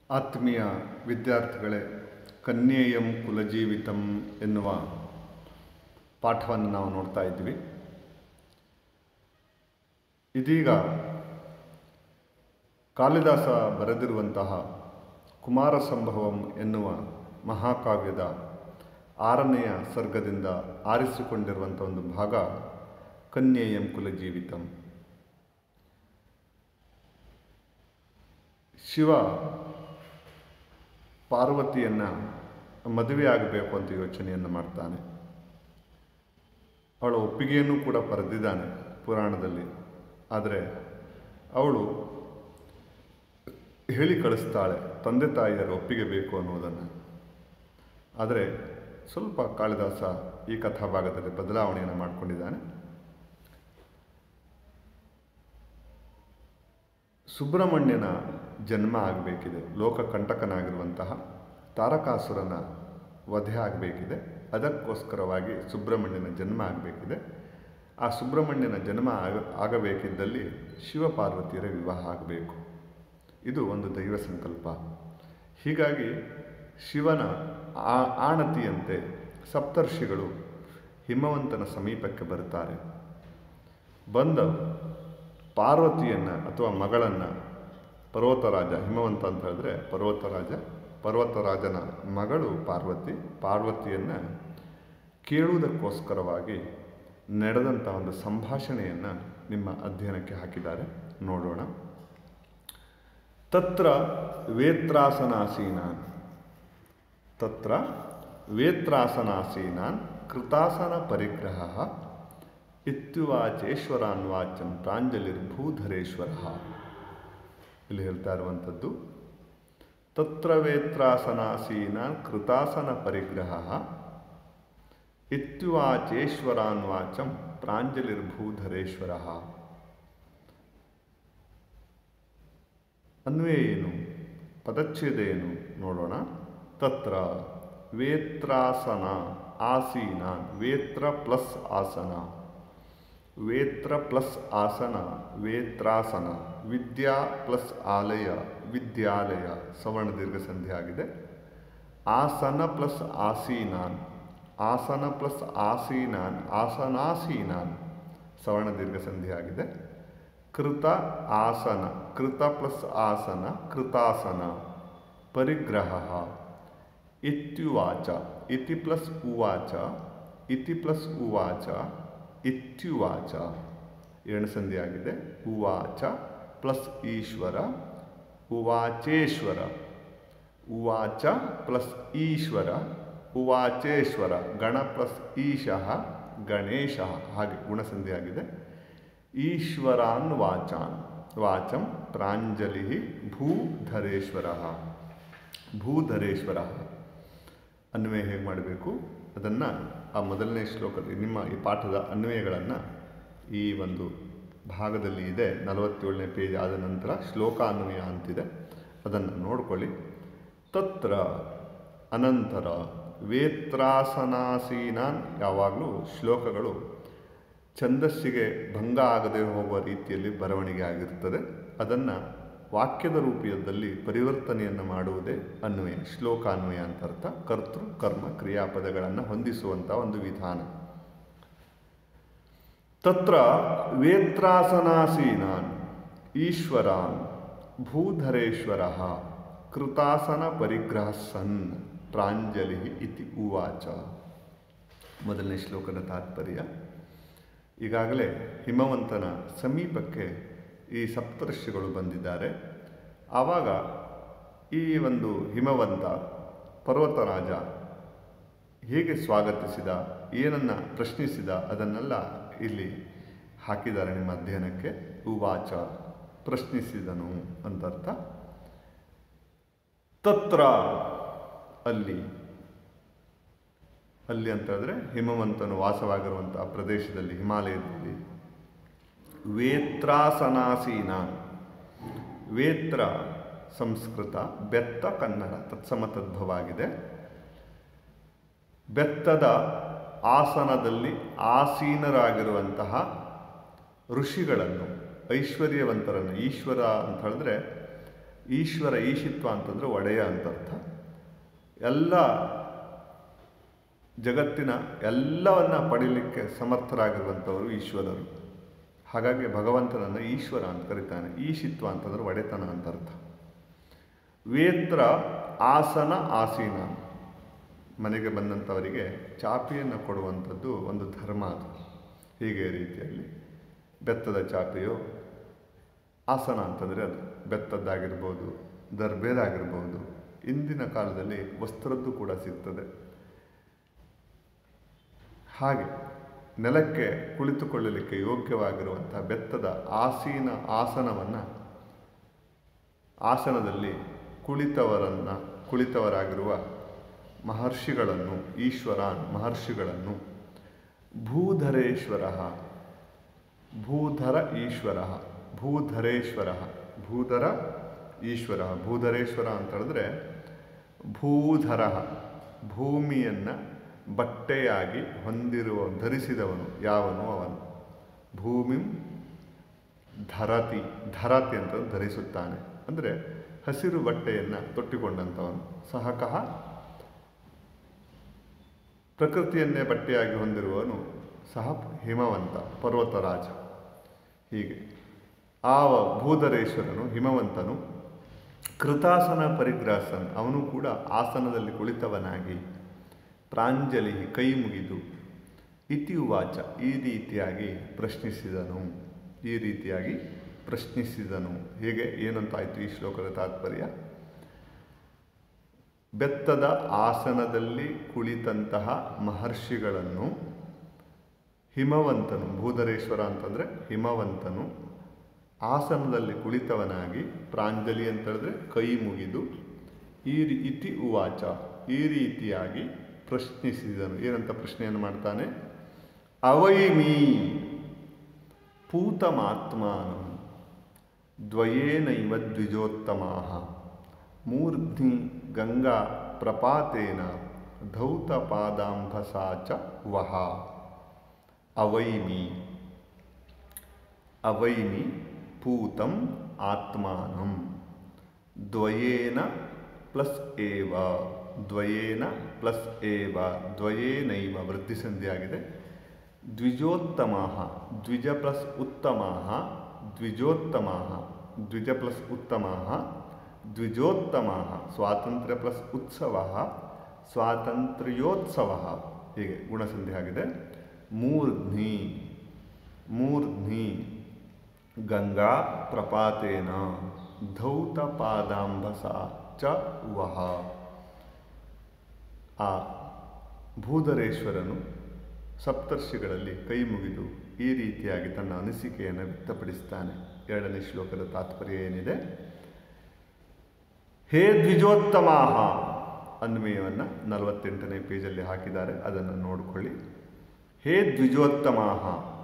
ಆತ್ಮೀಯ ವಿದ್ಯಾರ್ಥಿಗಳೇ ಕನ್ಯೇಯಂ ಕುಲಜೀವಿತಂ ಎನ್ನುವ ಪಾಠವನ್ನು ನಾವು ನೋಡ್ತಾ ಇದ್ವಿ ಇದೀಗ ಕಾಳಿದಾಸ ಬರೆದಿರುವಂತಹ ಕುಮಾರ ಸಂಭವಂ ಎನ್ನುವ ಮಹಾಕಾವ್ಯದ ಆರನೆಯ ಸರ್ಗದಿಂದ ಆರಿಸಿಕೊಂಡಿರುವಂಥ ಒಂದು ಭಾಗ ಕನ್ಯೇಯಂ ಕುಲಜೀವಿತಂ ಶಿವ ಪಾರ್ವತಿಯನ್ನು ಮದುವೆ ಆಗಬೇಕು ಅಂತ ಯೋಚನೆಯನ್ನು ಮಾಡ್ತಾನೆ ಅವಳ ಒಪ್ಪಿಗೆಯನ್ನು ಕೂಡ ಪಡೆದಿದ್ದಾನೆ ಪುರಾಣದಲ್ಲಿ ಆದರೆ ಅವಳು ಹೇಳಿ ಕಳಿಸ್ತಾಳೆ ತಂದೆ ತಾಯಿಯರ ಒಪ್ಪಿಗೆ ಬೇಕು ಅನ್ನೋದನ್ನು ಆದರೆ ಸ್ವಲ್ಪ ಕಾಳಿದಾಸ ಈ ಕಥಾಭಾಗದಲ್ಲಿ ಬದಲಾವಣೆಯನ್ನು ಮಾಡಿಕೊಂಡಿದ್ದಾನೆ ಸುಬ್ರಹ್ಮಣ್ಯನ ಜನ್ಮ ಆಗಬೇಕಿದೆ ಲೋಕಕಂಟಕನಾಗಿರುವಂತಹ ತಾರಕಾಸುರನ ವಧೆ ಆಗಬೇಕಿದೆ ಅದಕ್ಕೋಸ್ಕರವಾಗಿ ಸುಬ್ರಹ್ಮಣ್ಯನ ಜನ್ಮ ಆಗಬೇಕಿದೆ ಆ ಸುಬ್ರಹ್ಮಣ್ಯನ ಜನ್ಮ ಆಗ ಆಗಬೇಕಿದ್ದಲ್ಲಿ ಶಿವಪಾರ್ವತಿಯರ ವಿವಾಹ ಆಗಬೇಕು ಇದು ಒಂದು ದೈವ ಸಂಕಲ್ಪ ಹೀಗಾಗಿ ಶಿವನ ಆ ಆಣತಿಯಂತೆ ಸಪ್ತರ್ಷಿಗಳು ಹಿಮವಂತನ ಸಮೀಪಕ್ಕೆ ಬರುತ್ತಾರೆ ಬಂದ ಪಾರ್ವತಿಯನ್ನು ಅಥವಾ ಮಗಳನ್ನು ಪರ್ವತರಾಜ ಹಿಮವಂತ ಅಂತ ಹೇಳಿದ್ರೆ ಪರ್ವತರಾಜ ಪರ್ವತರಾಜನ ಮಗಳು ಪಾರ್ವತಿ ಪಾರ್ವತಿಯನ್ನು ಕೇಳುವುದಕ್ಕೋಸ್ಕರವಾಗಿ ನಡೆದಂಥ ಒಂದು ಸಂಭಾಷಣೆಯನ್ನು ನಿಮ್ಮ ಅಧ್ಯಯನಕ್ಕೆ ಹಾಕಿದ್ದಾರೆ ನೋಡೋಣ ತತ್ರ ವೇತ್ರಾಸನಾಸೀನಾನ್ ತತ್ರ ವೇತ್ರಾಸನಾಸೀನಾನ್ ಕೃತಾಸನ ಪರಿಗ್ರಹ ಇತ್ಯುವಾಚೇಶ್ವರಾನ್ವಾಚಂ ಪ್ರಾಂಜಲಿರ್ಭೂಧರೇಶ್ವರ ಇಲ್ಲಿ ಹೇಳ್ತಾ ಇರುವಂಥದ್ದು ತತ್ರ ವೇತ್ರಾಸನಾಸೀನಾನ್ ಕೃತಾಸನ ಪರಿಗ್ರಹ ಇತ್ಯುವಾಚೇಶ್ವರಾನ್ವಾಚಂ ಪ್ರಾಂಜಲಿರ್ಭೂಧರೇಶ್ವರ ಅನ್ವಯ ಏನು ಪದಚ್ಛೇದ ಏನು ನೋಡೋಣ ತತ್ರ ವೇತ್ರಾಸನ ಆಸೀನ ವೇತ್ರ ಪ್ಲಸ್ ಆಸನ ವೇತ್ರ ಪ್ಲಸ್ ಆಸನ ವೇತ್ರಾಸನ ವಿದ್ಯಾ ಪ್ಲಸ್ ಆಲಯ ವಿದ್ಯಾಲಯ ಸವರ್ಣ ದೀರ್ಘ ಸಂಧಿ ಆಗಿದೆ ಆಸನ ಪ್ಲಸ್ ಆಸೀನಾನ್ ಆಸನ ಪ್ಲಸ್ ಆಸೀನಾನ್ ಆಸನಾಸೀನಾನ್ ಸವರ್ಣ ದೀರ್ಘ ಸಂಧಿ ಆಗಿದೆ ಕೃತ ಆಸನ ಕೃತ ಪ್ಲಸ್ ಆಸನ ಕೃತಾಸನ ಪರಿಗ್ರಹ ಇತ್ಯುವಾಚ ಇತಿ ಪ್ಲಸ್ ಉವಾಚ ಇತಿ ಪ್ಲಸ್ ಉವಾಚ ಇತ್ಯುವಾಚ ಎರಡು ಸಂಧಿ ಆಗಿದೆ ಉವಾಚ ಪ್ಲಸ್ ಈಶ್ವರ ಉವಾಚೇಶ್ವರ ಉವಾಚ ಪ್ಲಸ್ ಈಶ್ವರ ಉವಾಚೇಶ್ವರ ಗಣ ಪ್ಲಸ್ ಈಶಃ ಗಣೇಶ ಹಾಗೆ ಗುಣಸಂಧಿ ಆಗಿದೆ ಈಶ್ವರಾನ್ ವಾಚಾನ್ ವಾಚಂ ಪ್ರಾಂಜಲಿ ಭೂಧರೇಶ್ವರ ಭೂಧರೇಶ್ವರ ಅನ್ವಯ ಹೇಗೆ ಮಾಡಬೇಕು ಅದನ್ನು ಆ ಮೊದಲನೇ ಶ್ಲೋಕದಲ್ಲಿ ನಿಮ್ಮ ಈ ಪಾಠದ ಅನ್ವಯಗಳನ್ನು ಈ ಒಂದು ಭಾಗದಲ್ಲಿ ಇದೆ ನಲವತ್ತೇಳನೇ ಪೇಜ್ ಆದ ನಂತರ ಶ್ಲೋಕ ಅನ್ವಯ ಅಂತಿದೆ ಅದನ್ನು ನೋಡ್ಕೊಳ್ಳಿ ತತ್ರ ಅನಂತರ ವೇತ್ರಾಸನಾಸೀನಾನ್ ಯಾವಾಗಲೂ ಶ್ಲೋಕಗಳು ಛಂದಸ್ಸಿಗೆ ಭಂಗ ಆಗದೆ ಹೋಗುವ ರೀತಿಯಲ್ಲಿ ಬರವಣಿಗೆ ಆಗಿರುತ್ತದೆ ಅದನ್ನು ವಾಕ್ಯದ ರೂಪದಲ್ಲಿ ಪರಿವರ್ತನೆಯನ್ನು ಮಾಡುವುದೇ ಅನ್ವಯ ಶ್ಲೋಕಾನ್ವಯ ಅಂತ ಅರ್ಥ ಕರ್ತೃ ಕರ್ಮ ಕ್ರಿಯಾಪದಗಳನ್ನು ಹೊಂದಿಸುವಂಥ ಒಂದು ವಿಧಾನ ತತ್ರ ವೇತ್ರಾಸನಾಸೀನಾನ್ ಈಶ್ವರಾನ್ ಭೂಧರೇಶ್ವರ ಕೃತಾಸನ ಪರಿಗ್ರಹ ಸನ್ ಪ್ರಾಂಜಲಿ ಇತಿ ಉವಾಚ ಮೊದಲನೇ ಶ್ಲೋಕದ ತಾತ್ಪರ್ಯ ಈಗಾಗಲೇ ಹಿಮವಂತನ ಸಮೀಪಕ್ಕೆ ಈ ಸಪ್ತರ್ಷಿಗಳು ಬಂದಿದ್ದಾರೆ ಆವಾಗ ಈ ಒಂದು ಹಿಮವಂತ ಪರ್ವತರಾಜ ಹೇಗೆ ಸ್ವಾಗತಿಸಿದ ಏನನ್ನು ಪ್ರಶ್ನಿಸಿದ ಅದನ್ನೆಲ್ಲ ಇಲ್ಲಿ ಹಾಕಿದ್ದಾರೆ ನಿಮ್ಮ ಅಧ್ಯಯನಕ್ಕೆ ಉವಾಚ ಪ್ರಶ್ನಿಸಿದನು ಅಂತರ್ಥ ತತ್ರ ಅಲ್ಲಿ ಅಲ್ಲಿ ಅಂತ ಹೇಳಿದ್ರೆ ಹಿಮವಂತನು ವಾಸವಾಗಿರುವಂತಹ ಪ್ರದೇಶದಲ್ಲಿ ಹಿಮಾಲಯದಲ್ಲಿ ವೇತ್ರಾಸನಾಸೀನ ವೇತ್ರ ಸಂಸ್ಕೃತ ಬೆತ್ತ ಕನ್ನಡ ತತ್ಸಮ ತದ್ಭವಾಗಿದೆ ಬೆತ್ತದ ಆಸನದಲ್ಲಿ ಆಸೀನರಾಗಿರುವಂತಹ ಋಷಿಗಳನ್ನು ಐಶ್ವರ್ಯವಂತರನ್ನು ಈಶ್ವರ ಅಂತ ಹೇಳಿದ್ರೆ ಈಶ್ವರ ಈಶಿತ್ವ ಅಂತಂದರೆ ಒಡೆಯ ಅಂತ ಅರ್ಥ ಎಲ್ಲ ಜಗತ್ತಿನ ಎಲ್ಲವನ್ನ ಪಡೀಲಿಕ್ಕೆ ಸಮರ್ಥರಾಗಿರುವಂಥವರು ಈಶ್ವರರು ಹಾಗಾಗಿ ಭಗವಂತನನ್ನು ಈಶ್ವರ ಅಂತ ಕರೀತಾನೆ ಈಶಿತ್ವ ಅಂತಂದ್ರೆ ಒಡೆತನ ಅಂತ ಅರ್ಥ ವೇತ್ರ ಆಸನ ಆಸೀನ ಮನೆಗೆ ಬಂದಂಥವರಿಗೆ ಚಾಪೆಯನ್ನು ಕೊಡುವಂಥದ್ದು ಒಂದು ಧರ್ಮ ಅದು ಹೀಗೆ ರೀತಿಯಲ್ಲಿ ಬೆತ್ತದ ಚಾಪೆಯೋ ಆಸನ ಅಂತಂದರೆ ಅದು ಬೆತ್ತದ್ದಾಗಿರ್ಬೋದು ದರ್ಬೇದಾಗಿರ್ಬೋದು ಇಂದಿನ ಕಾಲದಲ್ಲಿ ವಸ್ತ್ರದ್ದು ಕೂಡ ಸಿಗ್ತದೆ ಹಾಗೆ ನೆಲಕ್ಕೆ ಕುಳಿತುಕೊಳ್ಳಲಿಕ್ಕೆ ಯೋಗ್ಯವಾಗಿರುವಂಥ ಬೆತ್ತದ ಆಸೀನ ಆಸನವನ್ನು ಆಸನದಲ್ಲಿ ಕುಳಿತವರನ್ನು ಕುಳಿತವರಾಗಿರುವ ಮಹರ್ಷಿಗಳನ್ನು ಈಶ್ವರ ಮಹರ್ಷಿಗಳನ್ನು ಭೂಧರೇಶ್ವರ ಭೂಧರ ಈಶ್ವರ ಭೂಧರೇಶ್ವರ ಭೂಧರ ಈಶ್ವರ ಭೂಧರೇಶ್ವರ ಅಂತ ಹೇಳಿದ್ರೆ ಭೂಧರ ಭೂಮಿಯನ್ನು ಬಟ್ಟೆಯಾಗಿ ಹೊಂದಿರುವ ಧರಿಸಿದವನು ಯಾವನು ಅವನು ಭೂಮಿ ಧರತಿ ಧರತಿ ಅಂತ ಧರಿಸುತ್ತಾನೆ ಅಂದರೆ ಹಸಿರು ಬಟ್ಟೆಯನ್ನು ತೊಟ್ಟಿಕೊಂಡಂಥವನು ಸಹಕಃ ಪ್ರಕೃತಿಯನ್ನೇ ಬಟ್ಟೆಯಾಗಿ ಹೊಂದಿರುವವನು ಸಹ ಹಿಮವಂತ ಪರ್ವತರಾಜ ಹೀಗೆ ಆ ಭೂಧರೇಶ್ವರನು ಹಿಮವಂತನು ಕೃತಾಸನ ಪರಿಗ್ರಾಸನ್ ಅವನು ಕೂಡ ಆಸನದಲ್ಲಿ ಕುಳಿತವನಾಗಿ ಪ್ರಾಂಜಲಿ ಕೈ ಮುಗಿದು ಇತಿ ಉವಾಚ ಈ ರೀತಿಯಾಗಿ ಪ್ರಶ್ನಿಸಿದನು ಈ ರೀತಿಯಾಗಿ ಪ್ರಶ್ನಿಸಿದನು ಹೇಗೆ ಏನಂತಾಯಿತು ಈ ಶ್ಲೋಕದ ತಾತ್ಪರ್ಯ ಬೆತ್ತದ ಆಸನದಲ್ಲಿ ಕುಳಿತಂತಹ ಮಹರ್ಷಿಗಳನ್ನು ಹಿಮವಂತನು ಭೂಧರೇಶ್ವರ ಅಂತಂದರೆ ಹಿಮವಂತನು ಆಸನದಲ್ಲಿ ಕುಳಿತವನಾಗಿ ಪ್ರಾಂಜಲಿ ಅಂತ ಹೇಳಿದ್ರೆ ಕೈ ಮುಗಿದು ಈ ರೀ- ಇತಿ ಉವಾಚ ಈ ರೀತಿಯಾಗಿ ಪ್ರಶ್ನಿಸಿದನು ಏನಂತ ಪ್ರಶ್ನೆಯನ್ನು ಮಾಡ್ತಾನೆ ಅವೈಮಿ ಪೂತಮಾತ್ಮಾನಂ ದ್ವಯೇನೈವ ದ್ವಿಜೋತ್ತಮಾಹ ಮೂರ್ಧ್ನಿ ಗಂಗಾ ಪ್ರಪಾತೇನ ಧೌತಪಾದಾಂಭಸಾ ಚ ವಹ ಅವೈಮಿ ಅವೈಮಿ ಪೂತಂ ಆತ್ಮಾನಂ ದ್ವಯೇನ ಪ್ಲಸ್ ಏವ ದ್ವಯೇನ ಪ್ಲಸ್ ಏವ ದ್ವಯೇನೈವ ವೃದ್ಧಿಸಂಧಿಯಾಗಿದೆ ದ್ವಿಜೋತ್ತಮಾಹ ದ್ವಿಜ ಪ್ಲಸ್ ಉತ್ತಮಾಹ ದ್ವಿಜೋತ್ತಮಾಹ ದ್ವಿಜ ಪ್ಲಸ್ ಉತ್ತಮಾಹ ದ್ವಿಜೋತ್ತಮಾಹ ಸ್ವಾತಂತ್ರ್ಯ ಪ್ಲಸ್ ಉತ್ಸವ ಸ್ವಾತಂತ್ರ್ಯೋತ್ಸವ ಹೀಗೆ ಗುಣಸಂಧಿ ಆಗಿದೆ ಮೂರ್ಧ್ನಿ ಮೂರ್ಧ್ನಿ ಗಂಗಾ ಪ್ರಪಾತೇನ ಧೌತ ಪಾದಾಂಬಸ ಚ ವಹ ಆ ಭೂಧರೇಶ್ವರನು ಸಪ್ತರ್ಷಿಗಳಲ್ಲಿ ಕೈ ಮುಗಿದು ಈ ರೀತಿಯಾಗಿ ತನ್ನ ಅನಿಸಿಕೆಯನ್ನು ವ್ಯಕ್ತಪಡಿಸ್ತಾನೆ ಎರಡನೇ ಶ್ಲೋಕದ ತಾತ್ಪರ್ಯ ಏನಿದೆ ಹೇ ದ್ವಿಜೋತ್ತಮಾಹ ಅನ್ವಯವನ್ನು ನಲವತ್ತೆಂಟನೇ ಪೇಜಲ್ಲಿ ಹಾಕಿದ್ದಾರೆ ಅದನ್ನು ನೋಡಿಕೊಳ್ಳಿ ಹೇ ದ್ವಿಜೋತ್ತಮಾಹ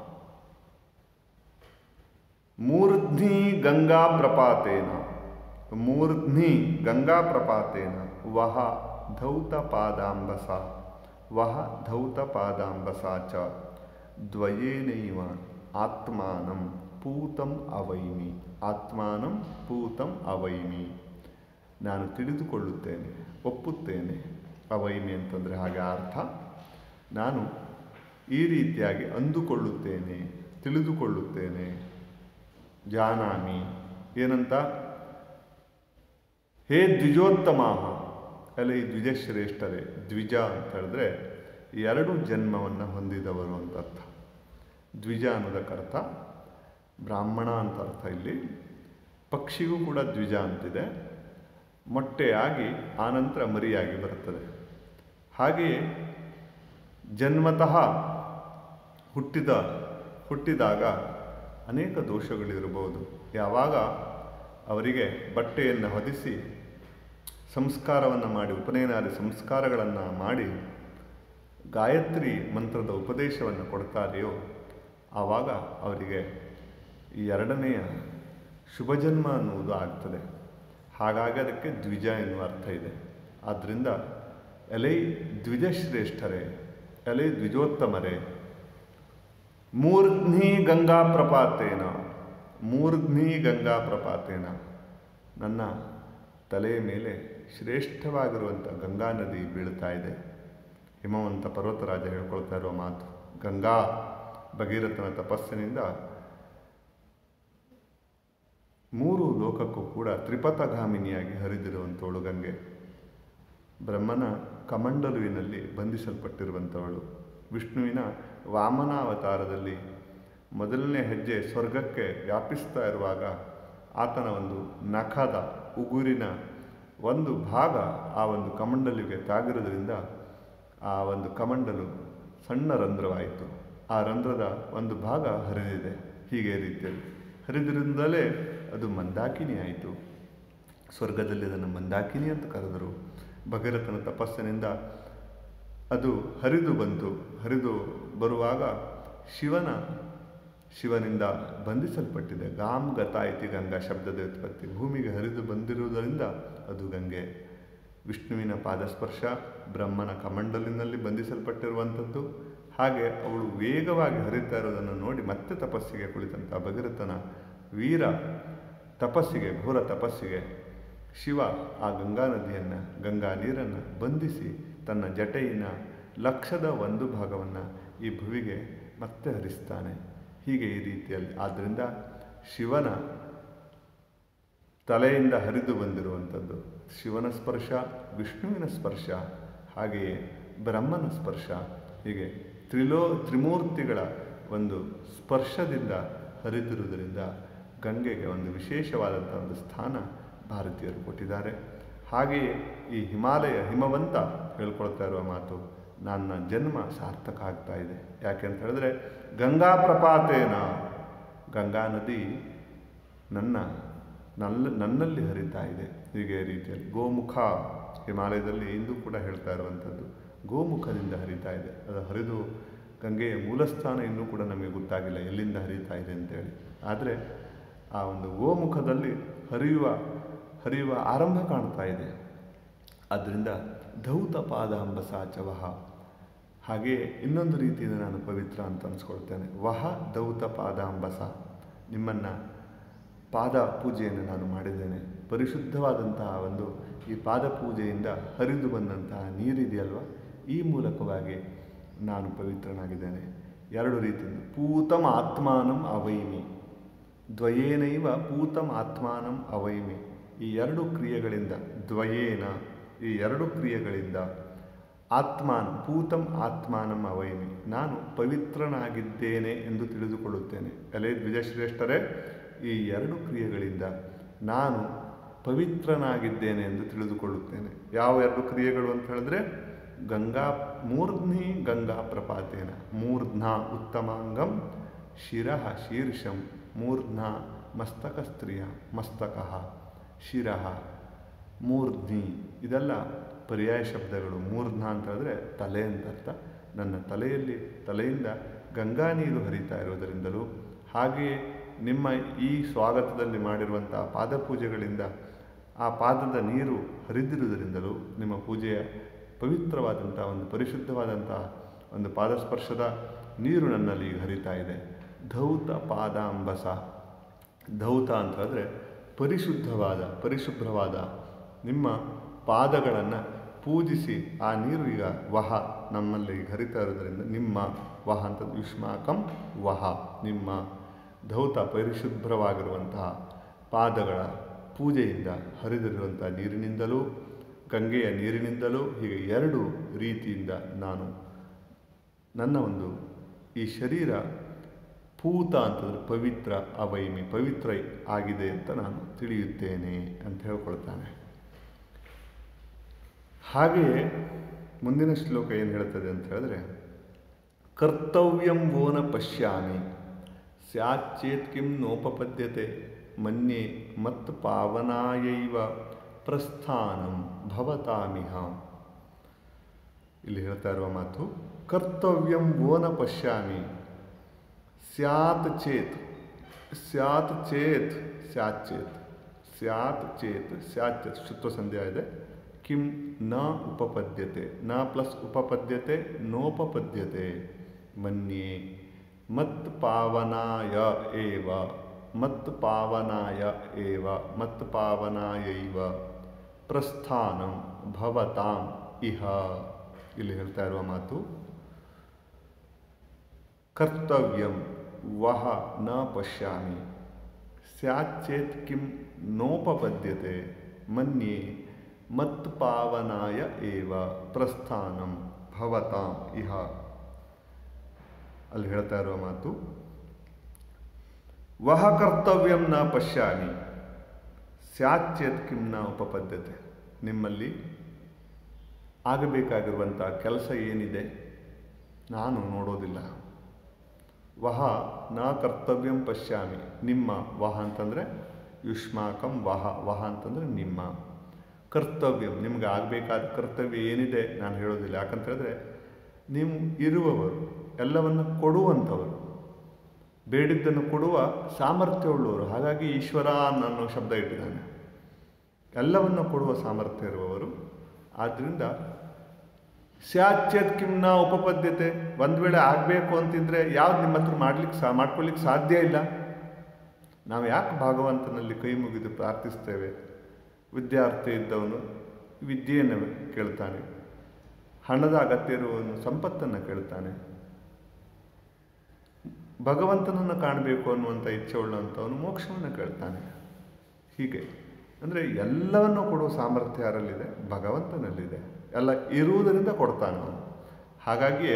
ಮೂರ್ಧ್ನಿ ಗಂಗಾ ಪ್ರಪಾತೇನ ಮೂರ್ಧ್ನಿ ಗಂಗಾ ಪ್ರಪಾತೇನ ವಹ ಧೌತ ಪಾದಾಂಬಸ ವಹ ಧೌತ ಪಾದಾಂಬಸ ಚ ದ್ವಯೇನೈವ ಆತ್ಮಾನಂ ಪೂತಂ ಅವೈಮಿ ಆತ್ಮಾನಂ ಪೂತಂ ಅವೈಮಿ ನಾನು ತಿಳಿದುಕೊಳ್ಳುತ್ತೇನೆ ಒಪ್ಪುತ್ತೇನೆ ಅವೈಮಿ ಅಂತಂದರೆ ಹಾಗೆ ಅರ್ಥ ನಾನು ಈ ರೀತಿಯಾಗಿ ಅಂದುಕೊಳ್ಳುತ್ತೇನೆ ತಿಳಿದುಕೊಳ್ಳುತ್ತೇನೆ ಜಾನಾಮಿ ಏನಂತ ಹೇ ದ್ವಿಜೋತ್ತಮಾಹ ಅಲ್ಲ ಈ ದ್ವಿಜಶ್ರೇಷ್ಠರೇ ದ್ವಿಜ ಅಂತ ಹೇಳಿದ್ರೆ ಎರಡು ಜನ್ಮವನ್ನು ಹೊಂದಿದವರು ಅಂತ ಅರ್ಥ ದ್ವಿಜ ಅನ್ನೋದಕ್ಕರ್ಥ ಬ್ರಾಹ್ಮಣ ಅಂತ ಅರ್ಥ ಇಲ್ಲಿ ಪಕ್ಷಿಗೂ ಕೂಡ ದ್ವಿಜ ಅಂತಿದೆ ಮೊಟ್ಟೆಯಾಗಿ ಆನಂತರ ಮರಿಯಾಗಿ ಬರುತ್ತದೆ ಹಾಗೆಯೇ ಜನ್ಮತಃ ಹುಟ್ಟಿದ ಹುಟ್ಟಿದಾಗ ಅನೇಕ ದೋಷಗಳಿರಬಹುದು ಯಾವಾಗ ಅವರಿಗೆ ಬಟ್ಟೆಯನ್ನು ಹೊದಿಸಿ ಸಂಸ್ಕಾರವನ್ನು ಮಾಡಿ ಉಪನಯನಾದಿ ಸಂಸ್ಕಾರಗಳನ್ನು ಮಾಡಿ ಗಾಯತ್ರಿ ಮಂತ್ರದ ಉಪದೇಶವನ್ನು ಕೊಡ್ತಾರೆಯೋ ಆವಾಗ ಅವರಿಗೆ ಈ ಎರಡನೆಯ ಶುಭ ಜನ್ಮ ಅನ್ನುವುದು ಆಗ್ತದೆ ಹಾಗಾಗಿ ಅದಕ್ಕೆ ದ್ವಿಜ ಎನ್ನುವ ಅರ್ಥ ಇದೆ ಆದ್ದರಿಂದ ಎಲೈ ದ್ವಿಜಶ್ರೇಷ್ಠರೇ ಎಲೈ ದ್ವಿಜೋತ್ತಮರೇ ಮೂರ್ಧ್ನಿ ಗಂಗಾ ಪ್ರಪಾತೇನ ಮೂರ್ಧ್ನಿ ಗಂಗಾ ಪ್ರಪಾತೇನ ನನ್ನ ತಲೆಯ ಮೇಲೆ ಶ್ರೇಷ್ಠವಾಗಿರುವಂಥ ಗಂಗಾ ನದಿ ಬೀಳ್ತಾ ಇದೆ ಹಿಮವಂತ ಪರ್ವತರಾಜ ಹೇಳ್ಕೊಳ್ತಾ ಇರುವ ಮಾತು ಗಂಗಾ ಭಗೀರಥನ ತಪಸ್ಸಿನಿಂದ ಮೂರು ಲೋಕಕ್ಕೂ ಕೂಡ ತ್ರಿಪಥಗಾಮಿನಿಯಾಗಿ ಹರಿದಿರುವಂಥವಳು ಗಂಗೆ ಬ್ರಹ್ಮನ ಕಮಂಡಲುವಿನಲ್ಲಿ ಬಂಧಿಸಲ್ಪಟ್ಟಿರುವಂಥವಳು ವಿಷ್ಣುವಿನ ವಾಮನಾವತಾರದಲ್ಲಿ ಮೊದಲನೇ ಹೆಜ್ಜೆ ಸ್ವರ್ಗಕ್ಕೆ ವ್ಯಾಪಿಸ್ತಾ ಇರುವಾಗ ಆತನ ಒಂದು ನಖದ ಉಗುರಿನ ಒಂದು ಭಾಗ ಆ ಒಂದು ಕಮಂಡಲಿಗೆ ತಾಗಿರೋದ್ರಿಂದ ಆ ಒಂದು ಕಮಂಡಲು ಸಣ್ಣ ರಂಧ್ರವಾಯಿತು ಆ ರಂಧ್ರದ ಒಂದು ಭಾಗ ಹರಿದಿದೆ ಹೀಗೆ ರೀತಿಯಲ್ಲಿ ಹರಿದ್ರಿಂದಲೇ ಅದು ಮಂದಾಕಿನಿ ಆಯಿತು ಸ್ವರ್ಗದಲ್ಲಿ ಅದನ್ನು ಮಂದಾಕಿನಿ ಅಂತ ಕರೆದರು ಭಗೀರಥನ ತಪಸ್ಸಿನಿಂದ ಅದು ಹರಿದು ಬಂತು ಹರಿದು ಬರುವಾಗ ಶಿವನ ಶಿವನಿಂದ ಬಂಧಿಸಲ್ಪಟ್ಟಿದೆ ಗಾಮ್ ಗತಾ ಇತಿ ಗಂಗಾ ಶಬ್ದದ ಉತ್ಪತ್ತಿ ಭೂಮಿಗೆ ಹರಿದು ಬಂದಿರುವುದರಿಂದ ಅದು ಗಂಗೆ ವಿಷ್ಣುವಿನ ಪಾದಸ್ಪರ್ಶ ಬ್ರಹ್ಮನ ಕಮಂಡಲಿನಲ್ಲಿ ಬಂಧಿಸಲ್ಪಟ್ಟಿರುವಂಥದ್ದು ಹಾಗೆ ಅವಳು ವೇಗವಾಗಿ ಹರಿತಾ ಇರೋದನ್ನು ನೋಡಿ ಮತ್ತೆ ತಪಸ್ಸಿಗೆ ಕುಳಿತಂಥ ಭಗೀರಥನ ವೀರ ತಪಸ್ಸಿಗೆ ಘೋರ ತಪಸ್ಸಿಗೆ ಶಿವ ಆ ಗಂಗಾ ನದಿಯನ್ನು ಗಂಗಾ ನೀರನ್ನು ಬಂಧಿಸಿ ತನ್ನ ಜಟೆಯಿನ ಲಕ್ಷದ ಒಂದು ಭಾಗವನ್ನು ಈ ಭುವಿಗೆ ಮತ್ತೆ ಹರಿಸ್ತಾನೆ ಹೀಗೆ ಈ ರೀತಿಯಲ್ಲಿ ಆದ್ದರಿಂದ ಶಿವನ ತಲೆಯಿಂದ ಹರಿದು ಬಂದಿರುವಂಥದ್ದು ಶಿವನ ಸ್ಪರ್ಶ ವಿಷ್ಣುವಿನ ಸ್ಪರ್ಶ ಹಾಗೆಯೇ ಬ್ರಹ್ಮನ ಸ್ಪರ್ಶ ಹೀಗೆ ತ್ರಿಲೋ ತ್ರಿಮೂರ್ತಿಗಳ ಒಂದು ಸ್ಪರ್ಶದಿಂದ ಹರಿದಿರುವುದರಿಂದ ಗಂಗೆಗೆ ಒಂದು ವಿಶೇಷವಾದಂಥ ಒಂದು ಸ್ಥಾನ ಭಾರತೀಯರು ಕೊಟ್ಟಿದ್ದಾರೆ ಹಾಗೆಯೇ ಈ ಹಿಮಾಲಯ ಹಿಮವಂತ ಹೇಳ್ಕೊಳ್ತಾ ಇರುವ ಮಾತು ನನ್ನ ಜನ್ಮ ಸಾರ್ಥಕ ಆಗ್ತಾ ಇದೆ ಯಾಕೆ ಅಂತ ಹೇಳಿದ್ರೆ ಗಂಗಾ ಪ್ರಪಾತೇನ ಗಂಗಾ ನದಿ ನನ್ನ ನಲ್ಲ ನನ್ನಲ್ಲಿ ಹರಿತಾ ಇದೆ ಹೀಗೆ ರೀತಿಯಲ್ಲಿ ಗೋಮುಖ ಹಿಮಾಲಯದಲ್ಲಿ ಇಂದು ಕೂಡ ಹೇಳ್ತಾ ಇರುವಂಥದ್ದು ಗೋಮುಖದಿಂದ ಹರಿತಾ ಇದೆ ಅದು ಹರಿದು ಗಂಗೆಯ ಮೂಲಸ್ಥಾನ ಇನ್ನೂ ಕೂಡ ನಮಗೆ ಗೊತ್ತಾಗಿಲ್ಲ ಎಲ್ಲಿಂದ ಹರಿತಾ ಇದೆ ಅಂತೇಳಿ ಆದರೆ ಆ ಒಂದು ಗೋಮುಖದಲ್ಲಿ ಹರಿಯುವ ಹರಿಯುವ ಆರಂಭ ಕಾಣ್ತಾ ಇದೆ ಆದ್ದರಿಂದ ಧೌತ ಪಾದ ಅಂಬಸ ಚವಹ ಹಾಗೆಯೇ ಇನ್ನೊಂದು ರೀತಿಯಿಂದ ನಾನು ಪವಿತ್ರ ಅಂತ ಅನ್ಸ್ಕೊಳ್ತೇನೆ ವಹ ದೌತ ಪಾದ ಅಂಬಸ ನಿಮ್ಮನ್ನು ಪಾದ ಪೂಜೆಯನ್ನು ನಾನು ಮಾಡಿದ್ದೇನೆ ಪರಿಶುದ್ಧವಾದಂತಹ ಒಂದು ಈ ಪಾದ ಪೂಜೆಯಿಂದ ಹರಿದು ಬಂದಂತಹ ನೀರಿದೆಯಲ್ವ ಈ ಮೂಲಕವಾಗಿ ನಾನು ಪವಿತ್ರನಾಗಿದ್ದೇನೆ ಎರಡು ರೀತಿಯಿಂದ ಪೂತಂ ಆತ್ಮಾನಂ ಅವೈಮಿ ದ್ವಯೇನೈವ ಪೂತಂ ಆತ್ಮಾನಂ ಅವೈಮಿ ಈ ಎರಡು ಕ್ರಿಯೆಗಳಿಂದ ದ್ವಯೇನ ಈ ಎರಡು ಕ್ರಿಯೆಗಳಿಂದ ಆತ್ಮಾನ ಪೂತಂ ಆತ್ಮಾನಂ ಅವೈಮಿ ನಾನು ಪವಿತ್ರನಾಗಿದ್ದೇನೆ ಎಂದು ತಿಳಿದುಕೊಳ್ಳುತ್ತೇನೆ ಎಲೆ ದ್ವಿಜಶ್ರೇಷ್ಠರೇ ಈ ಎರಡು ಕ್ರಿಯೆಗಳಿಂದ ನಾನು ಪವಿತ್ರನಾಗಿದ್ದೇನೆ ಎಂದು ತಿಳಿದುಕೊಳ್ಳುತ್ತೇನೆ ಯಾವ ಎರಡು ಕ್ರಿಯೆಗಳು ಅಂತ ಹೇಳಿದ್ರೆ ಗಂಗಾ ಮೂರ್ಧ್ನಿ ಗಂಗಾ ಪ್ರಪಾತೇನ ಮೂರ್ಧ್ನ ಉತ್ತಮಾಂಗಂ ಶಿರಃ ಶೀರ್ಷಂ ಮೂರ್ಧ್ನ ಮಸ್ತಕ ಸ್ತ್ರೀಯ ಮಸ್ತಕ ಶಿರಃ ಮೂರ್ಧ್ನಿ ಇದೆಲ್ಲ ಪರ್ಯಾಯ ಶಬ್ದಗಳು ಮೂರ್ಧ್ನ ಅಂತ ಹೇಳಿದ್ರೆ ತಲೆ ಅಂತ ಅರ್ಥ ನನ್ನ ತಲೆಯಲ್ಲಿ ತಲೆಯಿಂದ ಗಂಗಾ ನೀರು ಹರಿತಾ ಇರೋದರಿಂದಲೂ ಹಾಗೆಯೇ ನಿಮ್ಮ ಈ ಸ್ವಾಗತದಲ್ಲಿ ಮಾಡಿರುವಂಥ ಪಾದಪೂಜೆಗಳಿಂದ ಆ ಪಾದದ ನೀರು ಹರಿದಿರುವುದರಿಂದಲೂ ನಿಮ್ಮ ಪೂಜೆಯ ಪವಿತ್ರವಾದಂಥ ಒಂದು ಪರಿಶುದ್ಧವಾದಂಥ ಒಂದು ಪಾದಸ್ಪರ್ಶದ ನೀರು ನನ್ನಲ್ಲಿ ಈಗ ಹರಿತಾ ಇದೆ ಧೌತ ಪಾದಾಂಬಸ ಧೌತ ಅಂತ ಹೇಳಿದ್ರೆ ಪರಿಶುದ್ಧವಾದ ಪರಿಶುಭ್ರವಾದ ನಿಮ್ಮ ಪಾದಗಳನ್ನು ಪೂಜಿಸಿ ಆ ನೀರು ಈಗ ವಹ ನಮ್ಮಲ್ಲಿ ಈಗ ಹರಿತಾ ಇರೋದರಿಂದ ನಿಮ್ಮ ವಹ ಅಂತ ಯುಷ್ಮಾಕಂ ವಹ ನಿಮ್ಮ ಧೌತ ಪರಿಶುಭ್ರವಾಗಿರುವಂತಹ ಪಾದಗಳ ಪೂಜೆಯಿಂದ ಹರಿದಿರುವಂಥ ನೀರಿನಿಂದಲೂ ಗಂಗೆಯ ನೀರಿನಿಂದಲೂ ಹೀಗೆ ಎರಡು ರೀತಿಯಿಂದ ನಾನು ನನ್ನ ಒಂದು ಈ ಶರೀರ ಪೂತ ಅಂತಂದ್ರೆ ಪವಿತ್ರ ಅವೈಮಿ ಪವಿತ್ರ ಆಗಿದೆ ಅಂತ ನಾನು ತಿಳಿಯುತ್ತೇನೆ ಅಂತ ಹೇಳ್ಕೊಳ್ತಾನೆ ಹಾಗೆಯೇ ಮುಂದಿನ ಶ್ಲೋಕ ಏನು ಹೇಳ್ತದೆ ಅಂತ ಹೇಳಿದ್ರೆ ಕರ್ತವ್ಯಂ ವೋನ ಪಶ್ಯಾಮಿ ಸ್ಯಾಚೇತ್ ಕಿಂ ನೋಪಪದ್ಯತೆ ಮನ್ಯೆ ಮತ್ ಪಾವನಾಯೈವ ಪ್ರಸ್ಥಾನಂ ಭವತಾಮಿಹ ಇಲ್ಲಿ ಹೇಳ್ತಾ ಇರುವ ಮಾತು ಕರ್ತವ್ಯಂ ವೋನ ಪಶ್ಯಾಮಿ ಸ್ಯಾತ್ ಚೇತ್ ಸ್ಯಾತ್ ಚೇತ್ ಸ್ಯಾತ್ ಚೇತ್ ಸ್ಯಾತ್ ಚೇತ್ ಸ್ಯಾತ್ ಚೇತ್ ಶುತ್ವ ಸಂಧ್ಯಾ ಇದೆ ಕಿಂ ನ ಉಪಪದ್ಯತೆ ನ ಪ್ಲಸ್ ಉಪಪದ್ಯತೆ ನೋಪಪದ್ಯತೆ ಮನ್ಯೆ ಮತ್ ಪಾವನಾಯ ಏವ ಮತ್ ಪಾವನಾಯ ಏವ ಮತ್ ಪಾವನಾಯೈವ ಪ್ರಸ್ಥಾನಂ ಭವತಾಂ ಇಹ ಇಲ್ಲಿ ಹೇಳ್ತಾ ಇರುವ ಮಾತು ಕರ್ತವ್ಯಂ ವಹ ನ ಪಶ್ಯಾಮಿ ಸ್ಯಾಚೇತ್ ಕಿಂ ನೋಪಪದ್ಯತೆ ಮನ್ಯೆ ಮತ್ ಪಾವನಾಯ ಏವ ಪ್ರಸ್ಥಾನಂ ಭವತಾಂ ಇಹ ಅಲ್ಲಿ ಹೇಳ್ತಾ ಇರುವ ಮಾತು ವಹ ಕರ್ತವ್ಯಂ ನ ಪಶ್ಯಾಮಿ ಸ್ಯಾಚೇತ್ ಕಿಂ ನ ಉಪಪದ್ಯತೆ ನಿಮ್ಮಲ್ಲಿ ಆಗಬೇಕಾಗಿರುವಂಥ ಕೆಲಸ ಏನಿದೆ ನಾನು ನೋಡೋದಿಲ್ಲ ವಹ ನ ಕರ್ತವ್ಯಂ ಪಶ್ಯಾಮಿ ನಿಮ್ಮ ವಹ ಅಂತಂದರೆ ಯುಷ್ಮಾಕಂ ವಹ ವಹ ಅಂತಂದರೆ ನಿಮ್ಮ ಕರ್ತವ್ಯಂ ನಿಮ್ಗೆ ಆಗಬೇಕಾದ ಕರ್ತವ್ಯ ಏನಿದೆ ನಾನು ಹೇಳೋದಿಲ್ಲ ಯಾಕಂತ ಹೇಳಿದ್ರೆ ನೀವು ಇರುವವರು ಎಲ್ಲವನ್ನು ಕೊಡುವಂಥವರು ಬೇಡಿದ್ದನ್ನು ಕೊಡುವ ಸಾಮರ್ಥ್ಯವುಳ್ಳವರು ಹಾಗಾಗಿ ಈಶ್ವರ ಅನ್ನೋ ಶಬ್ದ ಇಟ್ಟಿದ್ದಾನೆ ಎಲ್ಲವನ್ನು ಕೊಡುವ ಸಾಮರ್ಥ್ಯ ಇರುವವರು ಆದ್ದರಿಂದ ಸ್ಯಾಚ್ಯದ್ ಕಿಮ್ನ ಉಪಪದ್ಯತೆ ಒಂದು ವೇಳೆ ಆಗಬೇಕು ಅಂತಿದ್ರೆ ಯಾವ್ದು ನಿಮ್ಮ ಹತ್ರ ಮಾಡ್ಲಿಕ್ಕೆ ಸಾ ಮಾಡ್ಕೊಳ್ಳಿಕ್ಕೆ ಸಾಧ್ಯ ಇಲ್ಲ ನಾವು ಯಾಕೆ ಭಗವಂತನಲ್ಲಿ ಕೈ ಮುಗಿದು ಪ್ರಾರ್ಥಿಸ್ತೇವೆ ವಿದ್ಯಾರ್ಥಿ ಇದ್ದವನು ವಿದ್ಯೆಯನ್ನು ಕೇಳ್ತಾನೆ ಹಣದ ಅಗತ್ಯ ಇರುವವನು ಸಂಪತ್ತನ್ನು ಕೇಳ್ತಾನೆ ಭಗವಂತನನ್ನು ಕಾಣಬೇಕು ಅನ್ನುವಂಥ ಇಚ್ಛೆ ಉಳ್ಳಂಥವನು ಮೋಕ್ಷವನ್ನು ಕೇಳ್ತಾನೆ ಹೀಗೆ ಅಂದರೆ ಎಲ್ಲವನ್ನು ಕೊಡುವ ಸಾಮರ್ಥ್ಯ ಯಾರಲ್ಲಿದೆ ಭಗವಂತನಲ್ಲಿದೆ ಎಲ್ಲ ಇರುವುದರಿಂದ ಕೊಡ್ತಾನೆ ಅವನು ಹಾಗಾಗಿಯೇ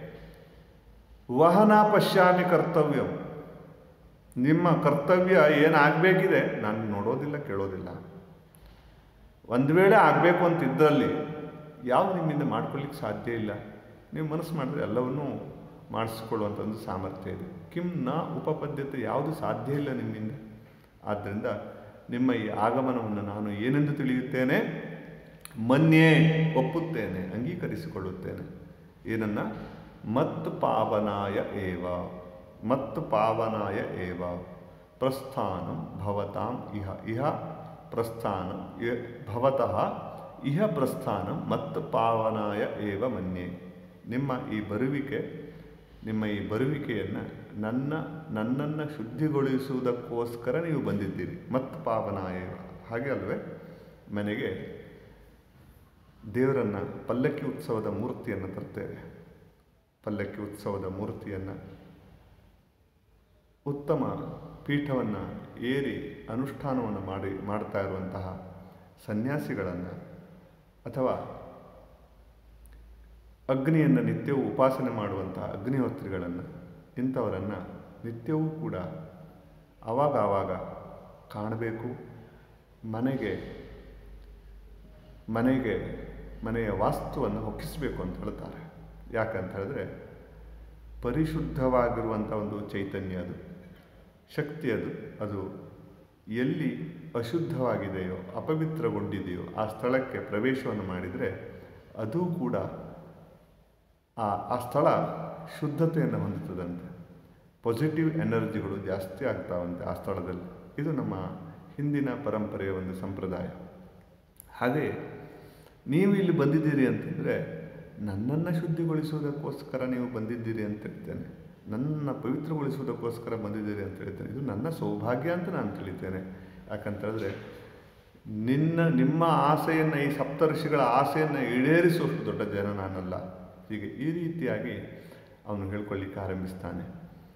ವಹನ ಪಶ್ಯಾಮಿ ಕರ್ತವ್ಯಂ ನಿಮ್ಮ ಕರ್ತವ್ಯ ಏನಾಗಬೇಕಿದೆ ನಾನು ನೋಡೋದಿಲ್ಲ ಕೇಳೋದಿಲ್ಲ ಒಂದು ವೇಳೆ ಆಗಬೇಕು ಅಂತ ಇದ್ದಲ್ಲಿ ಯಾವ ನಿಮ್ಮಿಂದ ಮಾಡ್ಕೊಳ್ಳಿಕ್ಕೆ ಸಾಧ್ಯ ಇಲ್ಲ ನೀವು ಮನಸ್ಸು ಮಾಡಿದ್ರೆ ಎಲ್ಲವನ್ನೂ ಮಾಡಿಸ್ಕೊಳ್ಳುವಂಥ ಒಂದು ಸಾಮರ್ಥ್ಯ ಇದೆ ಕಿಂ ನ ಉಪಪದ್ಯತೆ ಯಾವುದು ಸಾಧ್ಯ ಇಲ್ಲ ನಿಮ್ಮಿಂದ ಆದ್ದರಿಂದ ನಿಮ್ಮ ಈ ಆಗಮನವನ್ನು ನಾನು ಏನೆಂದು ತಿಳಿಯುತ್ತೇನೆ ಮನ್ಯೇ ಒಪ್ಪುತ್ತೇನೆ ಅಂಗೀಕರಿಸಿಕೊಳ್ಳುತ್ತೇನೆ ಏನನ್ನ ಮತ್ ಪಾವನಾಯ ಏವ ಮತ್ ಪಾವನಾಯ ಏವ ಪ್ರಸ್ಥಾನಂ ಭವತಾಂ ಇಹ ಇಹ ಪ್ರಸ್ಥಾನಂ ಯ- ಭವತಃ ಇಹ ಪ್ರಸ್ಥಾನಂ ಮತ್ ಪಾವನಾಯ ಏವ ಮನ್ಯೆ ನಿಮ್ಮ ಈ ಬರುವಿಕೆ ನಿಮ್ಮ ಈ ಬರುವಿಕೆಯನ್ನು ನನ್ನ ನನ್ನನ್ನು ಶುದ್ಧಿಗೊಳಿಸುವುದಕ್ಕೋಸ್ಕರ ನೀವು ಬಂದಿದ್ದೀರಿ ಮತ್ ಪಾವನಾಯ ಏವ. ಹಾಗೆ ಅಲ್ವೇ ಮನೆಗೆ ದೇವರನ್ನು ಪಲ್ಲಕ್ಕಿ ಉತ್ಸವದ ಮೂರ್ತಿಯನ್ನು ತರ್ತೇವೆ ಪಲ್ಲಕ್ಕಿ ಉತ್ಸವದ ಮೂರ್ತಿಯನ್ನು ಉತ್ತಮ ಪೀಠವನ್ನು ಏರಿ ಅನುಷ್ಠಾನವನ್ನು ಮಾಡಿ ಮಾಡ್ತಾ ಇರುವಂತಹ ಸನ್ಯಾಸಿಗಳನ್ನು ಅಥವಾ ಅಗ್ನಿಯನ್ನು ನಿತ್ಯವೂ ಉಪಾಸನೆ ಮಾಡುವಂತಹ ಅಗ್ನಿಹೋತ್ರಿಗಳನ್ನು ಇಂಥವರನ್ನು ನಿತ್ಯವೂ ಕೂಡ ಆವಾಗ ಆವಾಗ ಕಾಣಬೇಕು ಮನೆಗೆ ಮನೆಗೆ ಮನೆಯ ವಾಸ್ತುವನ್ನು ಹೊಕ್ಕಿಸಬೇಕು ಅಂತ ಹೇಳ್ತಾರೆ ಯಾಕಂತ ಹೇಳಿದ್ರೆ ಪರಿಶುದ್ಧವಾಗಿರುವಂಥ ಒಂದು ಚೈತನ್ಯ ಅದು ಶಕ್ತಿ ಅದು ಅದು ಎಲ್ಲಿ ಅಶುದ್ಧವಾಗಿದೆಯೋ ಅಪವಿತ್ರಗೊಂಡಿದೆಯೋ ಆ ಸ್ಥಳಕ್ಕೆ ಪ್ರವೇಶವನ್ನು ಮಾಡಿದರೆ ಅದು ಕೂಡ ಆ ಆ ಸ್ಥಳ ಶುದ್ಧತೆಯನ್ನು ಹೊಂದುತ್ತದಂತೆ ಪಾಸಿಟಿವ್ ಎನರ್ಜಿಗಳು ಜಾಸ್ತಿ ಆಗ್ತಾವಂತೆ ಆ ಸ್ಥಳದಲ್ಲಿ ಇದು ನಮ್ಮ ಹಿಂದಿನ ಪರಂಪರೆಯ ಒಂದು ಸಂಪ್ರದಾಯ ಹಾಗೆ ನೀವು ಇಲ್ಲಿ ಬಂದಿದ್ದೀರಿ ಅಂತಂದರೆ ನನ್ನನ್ನು ಶುದ್ಧಿಗೊಳಿಸುವುದಕ್ಕೋಸ್ಕರ ನೀವು ಬಂದಿದ್ದೀರಿ ಅಂತ ಹೇಳ್ತೇನೆ ನನ್ನನ್ನು ಪವಿತ್ರಗೊಳಿಸುವುದಕ್ಕೋಸ್ಕರ ಬಂದಿದ್ದೀರಿ ಅಂತ ಹೇಳ್ತೇನೆ ಇದು ನನ್ನ ಸೌಭಾಗ್ಯ ಅಂತ ನಾನು ತಿಳಿತೇನೆ ಯಾಕಂತ ಹೇಳಿದ್ರೆ ನಿನ್ನ ನಿಮ್ಮ ಆಸೆಯನ್ನು ಈ ಸಪ್ತಋಷಿಗಳ ಆಸೆಯನ್ನು ಈಡೇರಿಸುವಷ್ಟು ದೊಡ್ಡ ಜನ ನಾನಲ್ಲ ಹೀಗೆ ಈ ರೀತಿಯಾಗಿ ಅವನು ಹೇಳ್ಕೊಳ್ಳಿಕ್ಕೆ ಆರಂಭಿಸ್ತಾನೆ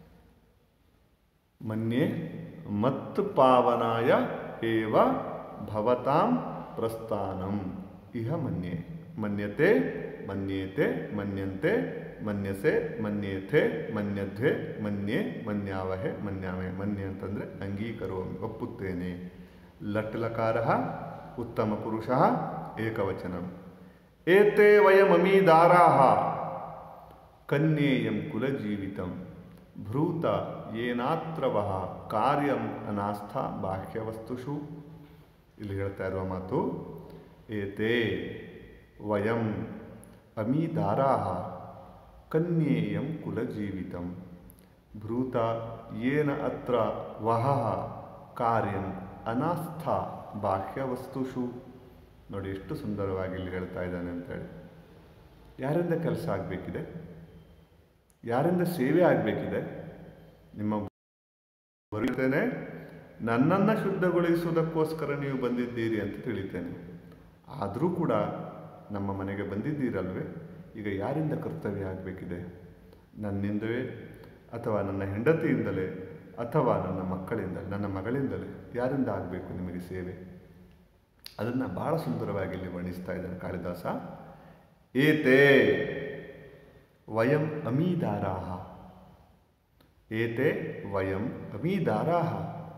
ಮನ್ಯೆ ಮತ್ ಪಾವನಾಯ ಏವ ಭವತಾಂ ಪ್ರಸ್ಥಾನಂ ಇಹ ಮನ್ಯೆ ಮನ್ಯತೆ ಮನ್ಯೇತೆ ಮನ್ಯಂತೆ ಮನ್ಯಸೆ ಮನ್ಯೇಥೆ ಮನ್ಯಧ್ವೆ ಮನ್ಯೆ ಮನ್ಯಾವಹೆ ಮನ್ಯಾಮೆ ಮನ್ಯೆ ಅಂತಂದರೆ ಅಂಗೀಕರೋಮಿ ಒಪ್ಪುತ್ತೇನೆ ಲಟ್ ಲಕಾರ ಉತ್ತಮ ಪುರುಷ ಏಕವಚನಂ ಏತೆ ವಯಮಮೀದಾರಾ ಕನ್ಯೇಯಂ ಕುಲಜೀವಿತಂ ಭ್ರೂತ ಏನಾತ್ರವಹ ಕಾರ್ಯಂ ಅನಾಸ್ಥ ಬಾಹ್ಯವಸ್ತುಷು ಇಲ್ಲಿ ಹೇಳ್ತಾ ಇರುವ ಮಾತು ಏತೆ ವಯಂ ಅಮೀದಾರಾ ಕನ್ಯೇಯಂ ಕುಲಜೀವಿತಂ ಭ್ರೂತ ಏನ ಅತ್ರ ವಹ ಕಾರ್ಯಂ ಅನಾಸ್ಥ ಬಾಹ್ಯವಸ್ತುಷು ನೋಡಿ ಎಷ್ಟು ಸುಂದರವಾಗಿ ಇಲ್ಲಿ ಹೇಳ್ತಾ ಇದ್ದಾನೆ ಅಂತೇಳಿ ಯಾರಿಂದ ಕೆಲಸ ಆಗಬೇಕಿದೆ ಯಾರಿಂದ ಸೇವೆ ಆಗಬೇಕಿದೆ ನಿಮ್ಮ ಬರುತ್ತೇನೆ ನನ್ನನ್ನು ಶುದ್ಧಗೊಳಿಸುವುದಕ್ಕೋಸ್ಕರ ನೀವು ಬಂದಿದ್ದೀರಿ ಅಂತ ತಿಳಿತೇನೆ ಆದರೂ ಕೂಡ ನಮ್ಮ ಮನೆಗೆ ಬಂದಿದ್ದೀರಲ್ವೇ ಈಗ ಯಾರಿಂದ ಕರ್ತವ್ಯ ಆಗಬೇಕಿದೆ ನನ್ನಿಂದವೇ ಅಥವಾ ನನ್ನ ಹೆಂಡತಿಯಿಂದಲೇ ಅಥವಾ ನನ್ನ ಮಕ್ಕಳಿಂದ ನನ್ನ ಮಗಳಿಂದಲೇ ಯಾರಿಂದ ಆಗಬೇಕು ನಿಮಗೆ ಸೇವೆ ಅದನ್ನು ಬಹಳ ಸುಂದರವಾಗಿ ಇಲ್ಲಿ ವರ್ಣಿಸ್ತಾ ಇದ್ದಾನೆ ಕಾಳಿದಾಸ ಏತೆ ವಯಂ ಅಮೀದಾರಾಹ ಏತೆ ವಯಂ ಅಮೀದಾರಾಹ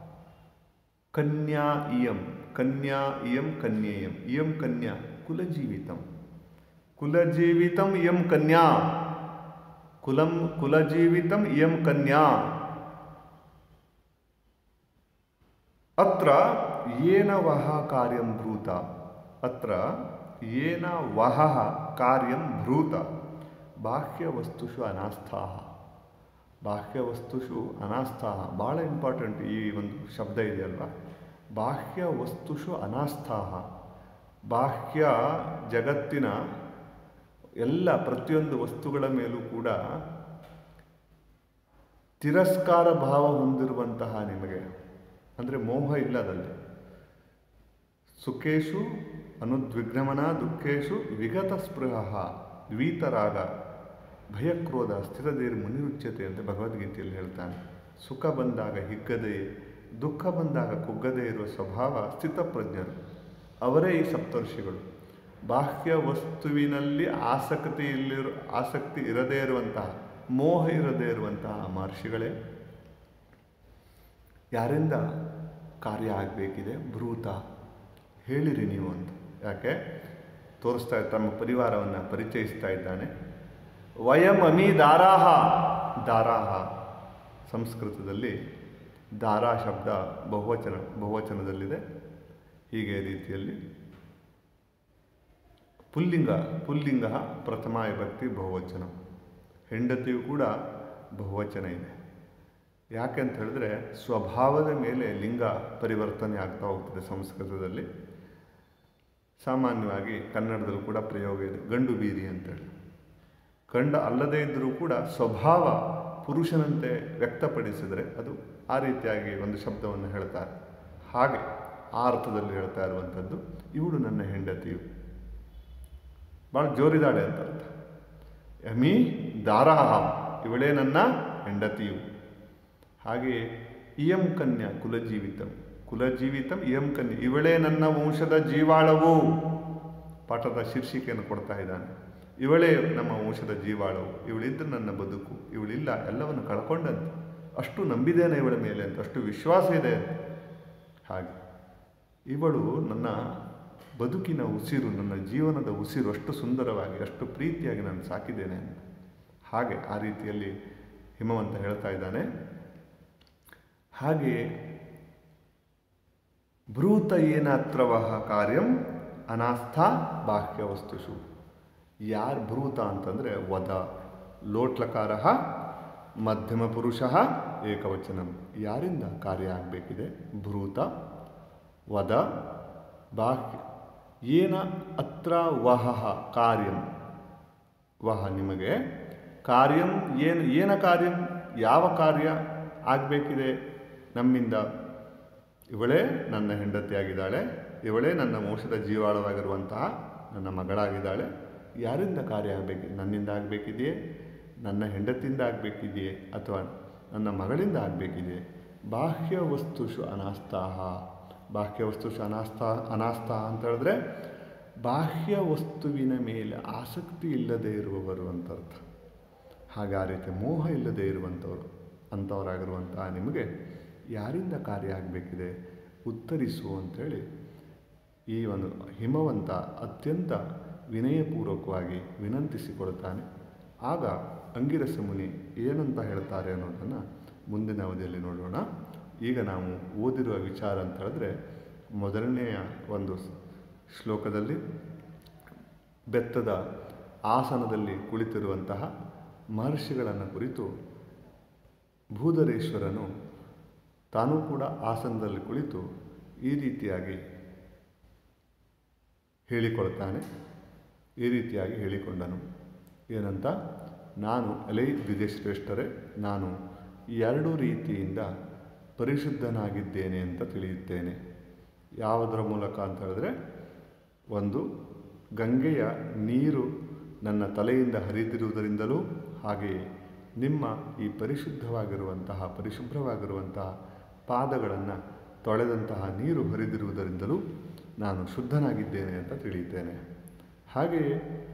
ಕನ್ಯಾ ಇಯಂ ಕನ್ಯಾ ಇಯಂ ಕನ್ಯೇಯಂ ಇಯಂ ಕನ್ಯಾ ಕುಲಜೀವಿತಂ ಕುಲಜೀವಿತಂ ಇಯಂ ಕನ್ಯಾ ಕುಲಂ ಕುಲಜೀವಿತಂ ಇಯಂ ಕನ್ಯಾ ಅತ್ರ ಏನ ವಹ ಕಾರ್ಯಂ ಬ್ರೂತ ಅತ್ರ ಏನ ವಹ ಕಾರ್ಯಂ ಬ್ರೂತ ಬಾಹ್ಯವಸ್ತುಷು ಅನಾಸ್ಥಾಹ ಬಾಹ್ಯವಸ್ತುಷು ಅನಾಸ್ಥಾಹ ಭಾಳ ಇಂಪಾರ್ಟೆಂಟ್ ಈ ಒಂದು ಶಬ್ದ ಇದೆಯಲ್ವ ಬಾಹ್ಯ ವಸ್ತುಷು ಅನಾಸ್ಥಾಹ ಬಾಹ್ಯ ಜಗತ್ತಿನ ಎಲ್ಲ ಪ್ರತಿಯೊಂದು ವಸ್ತುಗಳ ಮೇಲೂ ಕೂಡ ತಿರಸ್ಕಾರ ಭಾವ ಹೊಂದಿರುವಂತಹ ನಿಮಗೆ ಅಂದರೆ ಮೋಹ ಇಲ್ಲದಲ್ಲಿ ಸುಖೇಶು ಅನುದ್ವಿಗ್ನಮನ ದುಃಖೇಶು ವಿಗತ ಸ್ಪೃಹ ವೀತರಾಗ ಭಯಕ್ರೋಧ ಸ್ಥಿರದೇರು ಮುನಿರುಚ್ಯತೆ ಅಂತ ಭಗವದ್ಗೀತೆಯಲ್ಲಿ ಹೇಳ್ತಾನೆ ಸುಖ ಬಂದಾಗ ಹಿಗ್ಗದೆ ದುಃಖ ಬಂದಾಗ ಕುಗ್ಗದೇ ಇರುವ ಸ್ವಭಾವ ಸ್ಥಿತಪ್ರಜ್ಞರು ಅವರೇ ಈ ಸಪ್ತರ್ಷಿಗಳು ಬಾಹ್ಯ ವಸ್ತುವಿನಲ್ಲಿ ಆಸಕ್ತಿ ಇಲ್ಲಿರು ಆಸಕ್ತಿ ಇರದೇ ಇರುವಂತಹ ಮೋಹ ಇರದೇ ಇರುವಂತಹ ಮಹರ್ಷಿಗಳೇ ಯಾರಿಂದ ಕಾರ್ಯ ಆಗಬೇಕಿದೆ ಭ್ರೂತ ಹೇಳಿರಿ ನೀವು ಅಂತ ಯಾಕೆ ತೋರಿಸ್ತಾ ತಮ್ಮ ಪರಿವಾರವನ್ನು ಪರಿಚಯಿಸ್ತಾ ಇದ್ದಾನೆ ವಯಂ ಅಮಿ ದಾರಾಹ ದಾರಾಹ ಸಂಸ್ಕೃತದಲ್ಲಿ ದಾರಾ ಶಬ್ದ ಬಹುವಚನ ಬಹುವಚನದಲ್ಲಿದೆ ಹೀಗೆ ರೀತಿಯಲ್ಲಿ ಪುಲ್ಲಿಂಗ ಪುಲ್ಲಿಂಗ ಪ್ರಥಮ ವಿಭಕ್ತಿ ಬಹುವಚನ ಹೆಂಡತಿಯು ಕೂಡ ಬಹುವಚನ ಇದೆ ಯಾಕೆ ಅಂತ ಹೇಳಿದ್ರೆ ಸ್ವಭಾವದ ಮೇಲೆ ಲಿಂಗ ಪರಿವರ್ತನೆ ಆಗ್ತಾ ಹೋಗ್ತದೆ ಸಂಸ್ಕೃತದಲ್ಲಿ ಸಾಮಾನ್ಯವಾಗಿ ಕನ್ನಡದಲ್ಲೂ ಕೂಡ ಪ್ರಯೋಗ ಇದೆ ಗಂಡು ಬೀರಿ ಅಂತೇಳಿ ಗಂಡ ಅಲ್ಲದೇ ಇದ್ದರೂ ಕೂಡ ಸ್ವಭಾವ ಪುರುಷನಂತೆ ವ್ಯಕ್ತಪಡಿಸಿದರೆ ಅದು ಆ ರೀತಿಯಾಗಿ ಒಂದು ಶಬ್ದವನ್ನು ಹೇಳ್ತಾರೆ ಹಾಗೆ ಆ ಅರ್ಥದಲ್ಲಿ ಹೇಳ್ತಾ ಇರುವಂಥದ್ದು ಇವಳು ನನ್ನ ಹೆಂಡತಿಯು ಭಾಳ ಜೋರಿದಾಳೆ ಅಂತ ಅರ್ಥ ಯಮಿ ದಾರಾಹ ಇವಳೇ ನನ್ನ ಹೆಂಡತಿಯು ಹಾಗೆಯೇ ಇಯಂ ಕನ್ಯಾ ಕುಲಜೀವಿತಂ ಕುಲಜೀವಿತಂ ಇಯಂ ಕನ್ಯಾ ಇವಳೇ ನನ್ನ ವಂಶದ ಜೀವಾಳವು ಪಾಠದ ಶೀರ್ಷಿಕೆಯನ್ನು ಕೊಡ್ತಾ ಇದ್ದಾನೆ ಇವಳೇ ನಮ್ಮ ವಂಶದ ಜೀವಾಳವು ಇವಳಿದ್ರೆ ನನ್ನ ಬದುಕು ಇವಳಿಲ್ಲ ಎಲ್ಲವನ್ನು ಕಳ್ಕೊಂಡಂತೆ ಅಷ್ಟು ನಂಬಿದ್ದೇನೆ ಇವಳ ಮೇಲೆ ಅಂತ ಅಷ್ಟು ವಿಶ್ವಾಸ ಇದೆ ಅಂತ ಹಾಗೆ ಇವಳು ನನ್ನ ಬದುಕಿನ ಉಸಿರು ನನ್ನ ಜೀವನದ ಉಸಿರು ಅಷ್ಟು ಸುಂದರವಾಗಿ ಅಷ್ಟು ಪ್ರೀತಿಯಾಗಿ ನಾನು ಸಾಕಿದ್ದೇನೆ ಅಂತ ಹಾಗೆ ಆ ರೀತಿಯಲ್ಲಿ ಹಿಮವಂತ ಹೇಳ್ತಾ ಇದ್ದಾನೆ ಹಾಗೆಯೇ ಭ್ರೂತ ಏನಾತ್ರವಹ ಕಾರ್ಯಂ ಅನಾಸ್ಥಾ ಬಾಹ್ಯ ವಸ್ತುಷು ಯಾರು ಭ್ರೂತ ಅಂತಂದರೆ ವದ ಲೋಟ್ಲಕಾರ ಮಧ್ಯಮ ಪುರುಷ ಏಕವಚನಂ ಯಾರಿಂದ ಕಾರ್ಯ ಆಗಬೇಕಿದೆ ಭ್ರೂತ ವದ ಬಾಹ್ಯ ಏನ ಅತ್ರ ವಹ ಕಾರ್ಯಂ ವಹ ನಿಮಗೆ ಕಾರ್ಯಂ ಏನು ಏನ ಕಾರ್ಯಂ ಯಾವ ಕಾರ್ಯ ಆಗಬೇಕಿದೆ ನಮ್ಮಿಂದ ಇವಳೇ ನನ್ನ ಹೆಂಡತಿಯಾಗಿದ್ದಾಳೆ ಇವಳೇ ನನ್ನ ವಂಶದ ಜೀವಾಳವಾಗಿರುವಂತಹ ನನ್ನ ಮಗಳಾಗಿದ್ದಾಳೆ ಯಾರಿಂದ ಕಾರ್ಯ ಆಗಬೇಕು ನನ್ನಿಂದ ಆಗಬೇಕಿದೆಯೇ ನನ್ನ ಹೆಂಡತಿಯಿಂದ ಆಗಬೇಕಿದೆಯೇ ಅಥವಾ ನನ್ನ ಮಗಳಿಂದ ಆಗಬೇಕಿದೆಯೇ ಬಾಹ್ಯ ವಸ್ತುಷು ಅನಾಸ್ಥಾಹ ಬಾಹ್ಯ ವಸ್ತುಷು ಅನಾಸ್ಥಾ ಅನಾಸ್ಥಾಹ ಅಂತ ಹೇಳಿದ್ರೆ ಬಾಹ್ಯ ವಸ್ತುವಿನ ಮೇಲೆ ಆಸಕ್ತಿ ಇಲ್ಲದೆ ಇರುವವರು ಅಂತ ಅರ್ಥ ಹಾಗೆ ಆ ರೀತಿ ಮೋಹ ಇಲ್ಲದೆ ಇರುವಂಥವ್ರು ಅಂಥವರಾಗಿರುವಂತಹ ನಿಮಗೆ ಯಾರಿಂದ ಕಾರ್ಯ ಆಗಬೇಕಿದೆ ಉತ್ತರಿಸು ಅಂಥೇಳಿ ಈ ಒಂದು ಹಿಮವಂತ ಅತ್ಯಂತ ವಿನಯಪೂರ್ವಕವಾಗಿ ವಿನಂತಿಸಿಕೊಳ್ತಾನೆ ಆಗ ಅಂಗಿರಸ ಮುನಿ ಏನಂತ ಹೇಳ್ತಾರೆ ಅನ್ನೋದನ್ನು ಮುಂದಿನ ಅವಧಿಯಲ್ಲಿ ನೋಡೋಣ ಈಗ ನಾವು ಓದಿರುವ ವಿಚಾರ ಅಂತ ಹೇಳಿದ್ರೆ ಮೊದಲನೆಯ ಒಂದು ಶ್ಲೋಕದಲ್ಲಿ ಬೆತ್ತದ ಆಸನದಲ್ಲಿ ಕುಳಿತಿರುವಂತಹ ಮಹರ್ಷಿಗಳನ್ನು ಕುರಿತು ಭೂಧರೇಶ್ವರನು ತಾನೂ ಕೂಡ ಆಸನದಲ್ಲಿ ಕುಳಿತು ಈ ರೀತಿಯಾಗಿ ಹೇಳಿಕೊಳ್ತಾನೆ ಈ ರೀತಿಯಾಗಿ ಹೇಳಿಕೊಂಡನು ಏನಂತ ನಾನು ಎಲೈ ದ್ವಿಜಶ್ರೇಷ್ಠರೇ ನಾನು ಎರಡು ರೀತಿಯಿಂದ ಪರಿಶುದ್ಧನಾಗಿದ್ದೇನೆ ಅಂತ ತಿಳಿಯುತ್ತೇನೆ ಯಾವುದರ ಮೂಲಕ ಅಂತ ಹೇಳಿದ್ರೆ ಒಂದು ಗಂಗೆಯ ನೀರು ನನ್ನ ತಲೆಯಿಂದ ಹರಿದಿರುವುದರಿಂದಲೂ ಹಾಗೆಯೇ ನಿಮ್ಮ ಈ ಪರಿಶುದ್ಧವಾಗಿರುವಂತಹ ಪರಿಶುಭ್ರವಾಗಿರುವಂತಹ ಪಾದಗಳನ್ನು ತೊಳೆದಂತಹ ನೀರು ಹರಿದಿರುವುದರಿಂದಲೂ ನಾನು ಶುದ್ಧನಾಗಿದ್ದೇನೆ ಅಂತ ತಿಳಿಯುತ್ತೇನೆ ಹಾಗೆಯೇ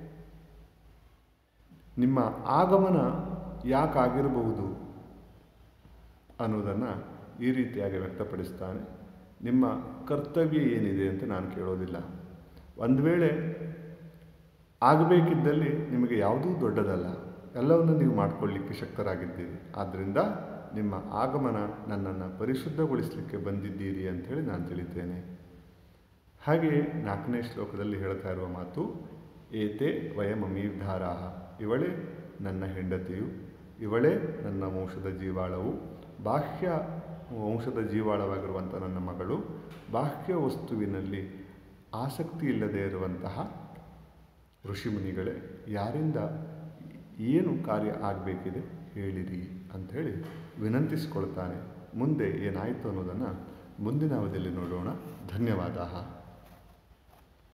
ನಿಮ್ಮ ಆಗಮನ ಯಾಕಾಗಿರಬಹುದು ಅನ್ನೋದನ್ನು ಈ ರೀತಿಯಾಗಿ ವ್ಯಕ್ತಪಡಿಸ್ತಾನೆ ನಿಮ್ಮ ಕರ್ತವ್ಯ ಏನಿದೆ ಅಂತ ನಾನು ಕೇಳೋದಿಲ್ಲ ಒಂದು ವೇಳೆ ಆಗಬೇಕಿದ್ದಲ್ಲಿ ನಿಮಗೆ ಯಾವುದೂ ದೊಡ್ಡದಲ್ಲ ಎಲ್ಲವನ್ನು ನೀವು ಮಾಡಿಕೊಳ್ಳಿಕ್ಕೆ ಶಕ್ತರಾಗಿದ್ದೀರಿ ಆದ್ದರಿಂದ ನಿಮ್ಮ ಆಗಮನ ನನ್ನನ್ನು ಪರಿಶುದ್ಧಗೊಳಿಸಲಿಕ್ಕೆ ಬಂದಿದ್ದೀರಿ ಅಂಥೇಳಿ ನಾನು ತಿಳಿತೇನೆ ಹಾಗೆಯೇ ನಾಲ್ಕನೇ ಶ್ಲೋಕದಲ್ಲಿ ಹೇಳ್ತಾ ಇರುವ ಮಾತು ಏತೆ ವಯಮಮೀರ್ಧಾರಾಹ ಇವಳೇ ನನ್ನ ಹೆಂಡತಿಯು ಇವಳೇ ನನ್ನ ವಂಶದ ಜೀವಾಳವು ಬಾಹ್ಯ ವಂಶದ ಜೀವಾಳವಾಗಿರುವಂಥ ನನ್ನ ಮಗಳು ಬಾಹ್ಯ ವಸ್ತುವಿನಲ್ಲಿ ಆಸಕ್ತಿ ಇಲ್ಲದೆ ಇರುವಂತಹ ಋಷಿಮುನಿಗಳೇ ಯಾರಿಂದ ಏನು ಕಾರ್ಯ ಆಗಬೇಕಿದೆ ಹೇಳಿರಿ ಅಂಥೇಳಿ ವಿನಂತಿಸಿಕೊಳ್ತಾನೆ ಮುಂದೆ ಏನಾಯಿತು ಅನ್ನೋದನ್ನು ಮುಂದಿನ ಅವಧಿಯಲ್ಲಿ ನೋಡೋಣ ಧನ್ಯವಾದ